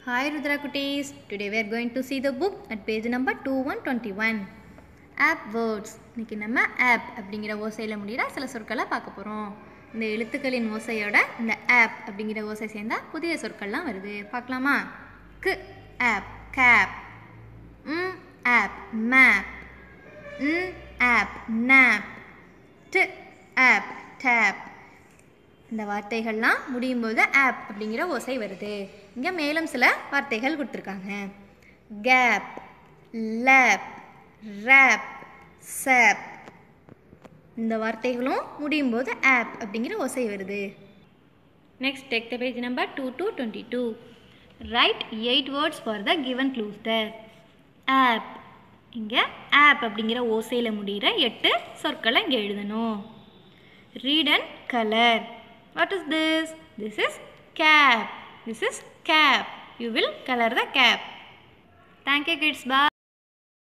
Hi Rudra Kutis. Today we are going to see the book at page number 2121. App words. இன்னைக்கு நம்ம app அப்படிங்கிற ஓசையில் முடிகிற சில சொற்களை பார்க்க போகிறோம் இந்த எழுத்துக்களின் ஓசையோட இந்த ஆப் அப்படிங்கிற ஓசை சேர்ந்தா புதிய சொற்கள்லாம் வருது பார்க்கலாமா கு ஆப் கேப் ம் ஆப் மேப் ம் ஆப் நாப் டு ஆப் டேப் இந்த வார்த்தைகள்லாம் முடியும் போது ஆப் அப்படிங்கிற ஓசை வருது இங்கே மேலும் சில வார்த்தைகள் கொடுத்துருக்காங்க கேப் லேப் ரேப் சேப் இந்த வார்த்தைகளும் முடியும் போது ஆப் அப்படிங்கிற ஓசை வருது next take the page number two two twenty two write eight words for the given clues தர் ஆப் இங்கே ஆப் அப்படிங்கிற ஓசையில் முடிகிற எட்டு சொற்களை இங்கே எழுதணும் read and color what is this this is cap this is cap you will color the cap thank you kids bye